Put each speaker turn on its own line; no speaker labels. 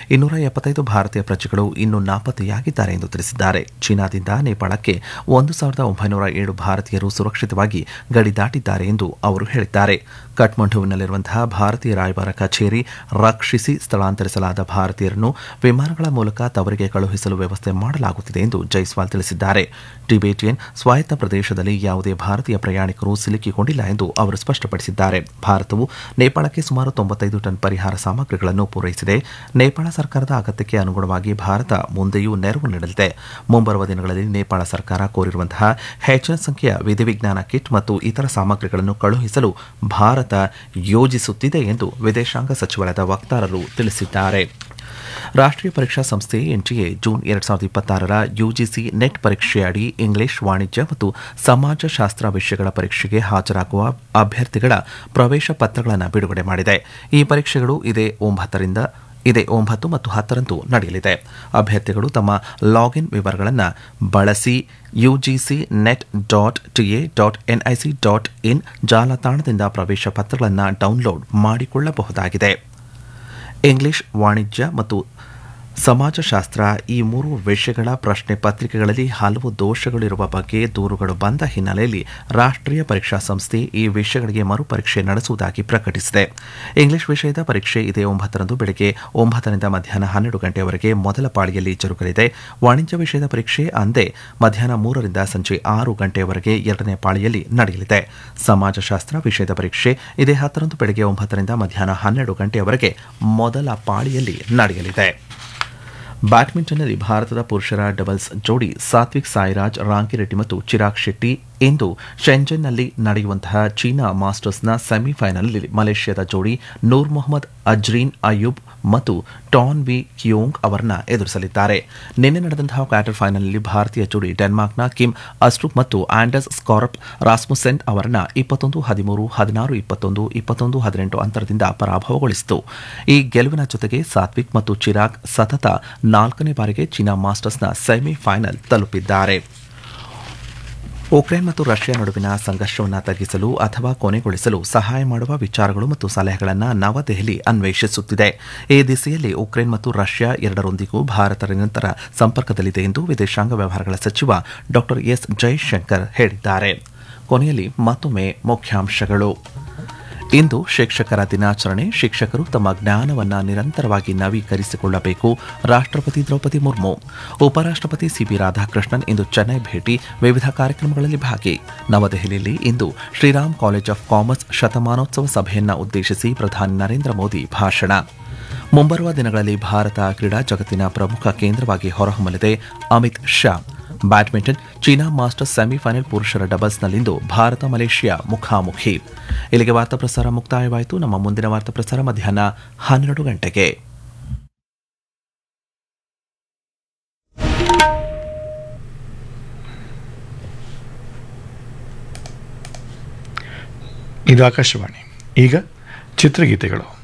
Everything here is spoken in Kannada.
ಇನ್ನೂರ ಎಪ್ಪತ್ತೈದು ಭಾರತೀಯ ಪ್ರಜೆಗಳು ಇನ್ನೂ ನಾಪತ್ತೆಯಾಗಿದ್ದಾರೆ ಎಂದು ತಿಳಿಸಿದ್ದಾರೆ ಚೀನಾದಿಂದ ನೇಪಾಳಕ್ಕೆ ಒಂದು ಸಾವಿರದ ಒಂಬೈನೂರ ಏಳು ಭಾರತೀಯರು ಸುರಕ್ಷಿತವಾಗಿ ಗಡಿ ದಾಟಿದ್ದಾರೆ ಎಂದು ಅವರು ಹೇಳಿದ್ದಾರೆ ಕಠ್ಮಂಡುವಿನಲ್ಲಿರುವಂತಹ ಭಾರತೀಯ ರಾಯಭಾರ ಕಚೇರಿ ರಕ್ಷಿಸಿ ಸ್ಥಳಾಂತರಿಸಲಾದ ಭಾರತೀಯರನ್ನು ವಿಮಾನಗಳ ಮೂಲಕ ತವರಿಗೆ ಕಳುಹಿಸಲು ವ್ಯವಸ್ಥೆ ಮಾಡಲಾಗುತ್ತಿದೆ ಎಂದು ಜೈಸ್ವಾಲ್ ತಿಳಿಸಿದ್ದಾರೆ ಟಿಬೇಟಿಯನ್ ಸ್ವಾಯತ್ತ ಪ್ರದೇಶದಲ್ಲಿ ಯಾವುದೇ ಭಾರತೀಯ ಪ್ರಯಾಣಿಕರು ಸಿಲುಕಿಕೊಂಡಿಲ್ಲ ಎಂದು ಅವರು ಸ್ಪಷ್ಟಪಡಿಸಿದ್ದಾರೆ ಭಾರತವು ನೇಪಾಳಕ್ಕೆ ಸುಮಾರು ತೊಂಬತ್ತೈದು ಟನ್ ಪರಿಹಾರ ಸಾಮಗ್ರಿಗಳನ್ನು ಪೂರೈಸಿದೆ ನೇಪಾಳ ಸರ್ಕಾರದ ಅಗತ್ಯಕ್ಕೆ ಅನುಗುಣವಾಗಿ ಭಾರತ ಮುಂದೆಯೂ ನೆರವು ನೀಡಲಿದೆ ಮುಂಬರುವ ದಿನಗಳಲ್ಲಿ ನೇಪಾಳ ಸರ್ಕಾರ ಕೋರಿರುವಂತಹ ಹೆಚ್ಚಿನ ಸಂಖ್ಯೆಯ ವಿಧಿವಿಜ್ಞಾನ ಕಿಟ್ ಮತ್ತು ಇತರ ಸಾಮಗ್ರಿಗಳನ್ನು ಕಳುಹಿಸಲು ಭಾರತ ಯೋಜಿಸುತ್ತಿದೆ ಎಂದು ವಿದೇಶಾಂಗ ಸಚಿವಾಲಯದ ವಕ್ತಾರರು ತಿಳಿಸಿದ್ದಾರೆ ರಾಷ್ಟ್ರೀಯ ಪರೀಕ್ಷಾ ಸಂಸ್ಥೆ ಎನ್ಟಿಎ ಜೂನ್ ಎರಡ್ ಸಾವಿರದ ಇಪ್ಪತ್ತಾರರ ಯುಜಿಸಿ ನೆಟ್ ಪರೀಕ್ಷೆಯಡಿ ಇಂಗ್ಲಿಷ್ ವಾಣಿಜ್ಯ ಮತ್ತು ಸಮಾಜಶಾಸ್ತ್ರ ವಿಷಯಗಳ ಪರೀಕ್ಷೆಗೆ ಹಾಜರಾಗುವ ಅಭ್ಯರ್ಥಿಗಳ ಪ್ರವೇಶ ಪತ್ರಗಳನ್ನು ಬಿಡುಗಡೆ ಮಾಡಿದೆ ಈ ಪರೀಕ್ಷೆಗಳು ಇದೇ ಒಂಬತ್ತರಿಂದ ಇದೇ ಒಂಬತ್ತು ಮತ್ತು ಹತ್ತರಂದು ನಡೆಯಲಿದೆ ಅಭ್ಯರ್ಥಿಗಳು ತಮ್ಮ ಲಾಗಿನ್ ವಿವರಗಳನ್ನು ಬಳಸಿ UGC net dot TA dot NIC dot in ಜಾಲತಾಣದಿಂದ ಪ್ರವೇಶ ಪತ್ರಗಳನ್ನು ಡೌನ್ಲೋಡ್ ಮಾಡಿಕೊಳ್ಳಬಹುದಾಗಿದೆ ಇಂಗ್ಲಿಷ್ ವಾಣಿಜ್ಯ ಮತ್ತು ಸಮಾಜಶಾಸ್ತ್ರ ಈ ಮೂರು ವಿಷಯಗಳ ಪ್ರಶ್ನೆ ಪತ್ರಿಕೆಗಳಲ್ಲಿ ಹಲವು ದೋಷಗಳಿರುವ ಬಗ್ಗೆ ದೂರುಗಳು ಬಂದ ಹಿನ್ನೆಲೆಯಲ್ಲಿ ರಾಷ್ಟ್ರೀಯ ಪರೀಕ್ಷಾ ಸಂಸ್ಥೆ ಈ ವಿಷಯಗಳಿಗೆ ಮರುಪರೀಕ್ಷೆ ನಡೆಸುವುದಾಗಿ ಪ್ರಕಟಿಸಿದೆ ಇಂಗ್ಲಿಷ್ ವಿಷಯದ ಪರೀಕ್ಷೆ ಇದೇ ಒಂಬತ್ತರಂದು ಬೆಳಗ್ಗೆ ಒಂಬತ್ತರಿಂದ ಮಧ್ಯಾಹ್ನ ಹನ್ನೆರಡು ಗಂಟೆಯವರೆಗೆ ಮೊದಲ ಪಾಳಿಯಲ್ಲಿ ಜರುಗಲಿದೆ ವಾಣಿಜ್ಯ ವಿಷಯದ ಪರೀಕ್ಷೆ ಅಂದೇ ಮಧ್ಯಾಹ್ನ ಮೂರರಿಂದ ಸಂಜೆ ಆರು ಗಂಟೆಯವರೆಗೆ ಎರಡನೇ ಪಾಳಿಯಲ್ಲಿ ನಡೆಯಲಿದೆ ಸಮಾಜಶಾಸ್ತ್ರ ವಿಷಯದ ಪರೀಕ್ಷೆ ಇದೇ ಹತ್ತರಂದು ಬೆಳಗ್ಗೆ ಒಂಬತ್ತರಿಂದ ಮಧ್ಯಾಹ್ನ ಹನ್ನೆರಡು ಗಂಟೆಯವರೆಗೆ ಮೊದಲ ಪಾಳಿಯಲ್ಲಿ ನಡೆಯಲಿದೆ ಬ್ಯಾಡ್ಮಿಂಟನ್ನಲ್ಲಿ ಭಾರತದ ಪುರುಷರ ಡಬಲ್ಸ್ ಜೋಡಿ ಸಾತ್ವಿಕ್ ಸಾಯಿರಾಜ್ ರಾಂಕಿರೆಡ್ಡಿ ಮತ್ತು ಚಿರಾಗ್ ಶೆಟ್ಟಿ ಇಂದು ಶೆಂಜನ್ನಲ್ಲಿ ನಡೆಯುವಂತಹ ಚೀನಾ ಮಾಸ್ಟರ್ಸ್ನ ಸೆಮಿಫೈನಲ್ನಲ್ಲಿ ಮಲೇಷ್ಯಾದ ಜೋಡಿ ನೂರ್ ಮೊಹಮ್ಮದ್ ಅಜ್ರೀನ್ ಅಯೂಬ್ ಮತ್ತು ಟಾನ್ ವಿ ಕಿಯೋಂಗ್ ಅವರನ್ನ ಎದುರಿಸಲಿದ್ದಾರೆ ನಿನ್ನೆ ನಡೆದಂತಹ ಕ್ವಾರ್ಟರ್ ಫೈನಲ್ನಲ್ಲಿ ಭಾರತೀಯ ಜೋಡಿ ಡೆನ್ಮಾರ್ಕ್ನ ಕಿಮ್ ಅಸ್ಟ್ರೂಪ್ ಮತ್ತು ಆಂಡರ್ಸ್ ಸ್ಕಾರಪ್ ರಾಸ್ಮುಸೆನ್ ಅವರನ್ನ ಇಪ್ಪತ್ತೊಂದು ಹದಿಮೂರು ಹದಿನಾರು ಇಪ್ಪತ್ತೊಂದು ಇಪ್ಪತ್ತೊಂದು ಹದಿನೆಂಟು ಅಂತರದಿಂದ ಪರಾಭವಗೊಳಿಸಿತು ಈ ಗೆಲುವಿನ ಜೊತೆಗೆ ಸಾತ್ವಿಕ್ ಮತ್ತು ಚಿರಾಗ್ ಸತತ ನಾಲ್ಕನೇ ಬಾರಿಗೆ ಚೀನಾ ಮಾಸ್ಟರ್ಸ್ನ ಸೆಮಿಫೈನಲ್ ತಲುಪಿದ್ದಾರೆ ಉಕ್ರೇನ್ ಮತ್ತು ರಷ್ಯಾ ನಡುವಿನ ಸಂಘರ್ಷವನ್ನು ತಗ್ಗಿಸಲು ಅಥವಾ ಕೊನೆಗೊಳಿಸಲು ಸಹಾಯ ಮಾಡುವ ವಿಚಾರಗಳು ಮತ್ತು ಸಲಹೆಗಳನ್ನು ನವದೆಹಲಿ ಅನ್ವೇಷಿಸುತ್ತಿದೆ ಈ ದಿಸೆಯಲ್ಲಿ ಉಕ್ರೇನ್ ಮತ್ತು ರಷ್ಯಾ ಎರಡರೊಂದಿಗೂ ಭಾರತ ನಿರಂತರ ಸಂಪರ್ಕದಲ್ಲಿದೆ ಎಂದು ವಿದೇಶಾಂಗ ವ್ಯವಹಾರಗಳ ಸಚಿವ ಡಾ ಎಸ್ ಜೈಶಂಕರ್ ಹೇಳಿದ್ದಾರೆ ಕೊನೆಯಲ್ಲಿ ಮತ್ತೊಮ್ಮೆ ಮುಖ್ಯಾಂಶಗಳು ಇಂದು ಶಿಕ್ಷಕರ ದಿನಾಚರಣೆ ಶಿಕ್ಷಕರು ತಮ್ಮ ಜ್ಞಾನವನ್ನು ನಿರಂತರವಾಗಿ ನವೀಕರಿಸಿಕೊಳ್ಳಬೇಕು ರಾಷ್ಟ್ರಪತಿ ದ್ರೌಪದಿ ಮುರ್ಮು ಉಪರಾಷ್ಟ್ರಪತಿ ಸಿಬಿ ರಾಧಾಕೃಷ್ಣನ್ ಇಂದು ಚೆನ್ನೈ ಭೇಟಿ ವಿವಿಧ ಕಾರ್ಯಕ್ರಮಗಳಲ್ಲಿ ಭಾಗಿ ನವದೆಹಲಿಯಲ್ಲಿ ಇಂದು ಶ್ರೀರಾಮ್ ಕಾಲೇಜ್ ಆಫ್ ಕಾಮರ್ಸ್ ಶತಮಾನೋತ್ಸವ ಸಭೆಯನ್ನ ಉದ್ದೇಶಿಸಿ ಪ್ರಧಾನಿ ನರೇಂದ್ರ ಮೋದಿ ಭಾಷಣ ಮುಂಬರುವ ದಿನಗಳಲ್ಲಿ ಭಾರತ ಕ್ರೀಡಾ ಜಗತ್ತಿನ ಪ್ರಮುಖ ಕೇಂದ್ರವಾಗಿ ಹೊರಹೊಮ್ಮಲಿದೆ Amit Shah badminton China masters semifinal ಪುರುಷರ ಡಬಲ್ಸ್ನಲ್ಲಿಂದು ಭಾರತ ಮಲೇಷ್ಯಾ ಮುಖಾಮುಖಿ ಇಲ್ಲಿಗೆ ವಾರ್ತಾ ಪ್ರಸಾರ ಮುಕ್ತಾಯವಾಯಿತು ನಮ್ಮ ಮುಂದಿನ ವಾರ್ತಾ ಪ್ರಸಾರ ಮಧ್ಯಾಹ್ನ ಹನ್ನೆರಡು ಗಂಟೆಗೆ
ಇದು ಆಕಾಶವಾಣಿ ಈಗ ಚಿತ್ರಗೀತೆಗಳು